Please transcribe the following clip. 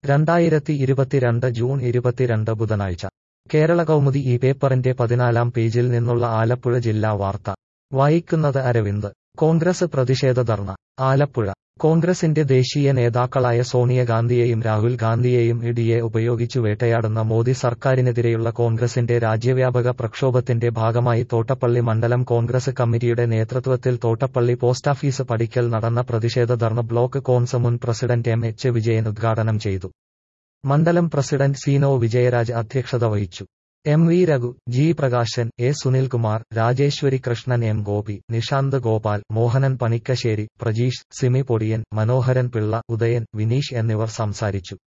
രണ്ടായിരത്തി ഇരുപത്തിരണ്ട് ജൂൺ ഇരുപത്തിരണ്ട് ബുധനാഴ്ച കേരള കൗമുദി ഈ പേപ്പറിന്റെ പതിനാലാം പേജിൽ നിന്നുള്ള ആലപ്പുഴ ജില്ലാ വാർത്ത വായിക്കുന്നത് അരവിന്ദ് കോൺഗ്രസ് പ്രതിഷേധ ധർണ ആലപ്പുഴ കോൺഗ്രസിന്റെ ദേശീയ നേതാക്കളായ സോണിയഗാന്ധിയെയും രാഹുൽ ഗാന്ധിയെയും ഇഡിയെ ഉപയോഗിച്ചു വേട്ടയാടുന്ന മോദി സർക്കാരിനെതിരെയുള്ള കോൺഗ്രസിന്റെ രാജ്യവ്യാപക പ്രക്ഷോഭത്തിന്റെ ഭാഗമായി തോട്ടപ്പള്ളി മണ്ഡലം കോൺഗ്രസ് കമ്മിറ്റിയുടെ നേതൃത്വത്തിൽ തോട്ടപ്പള്ളി പോസ്റ്റാഫീസ് പടിക്കൽ നടന്ന പ്രതിഷേധ ധർണ ബ്ലോക്ക് കോൺസ് മുൻ പ്രസിഡന്റ് എം എച്ച് വിജയൻ ഉദ്ഘാടനം ചെയ്തു മണ്ഡലം പ്രസിഡന്റ് സീനോ വിജയരാജ് അധ്യക്ഷത വഹിച്ചു M V Raghu G Prakashan A Sunilkumar Rajeswari Krishnan M Gopi Nishanth Gopal Mohanan Panikkassery Prajeesh Simi Podiyan Manoharan Pillai Udayan Vineesh എന്നിവർ സംസാരിച്ചു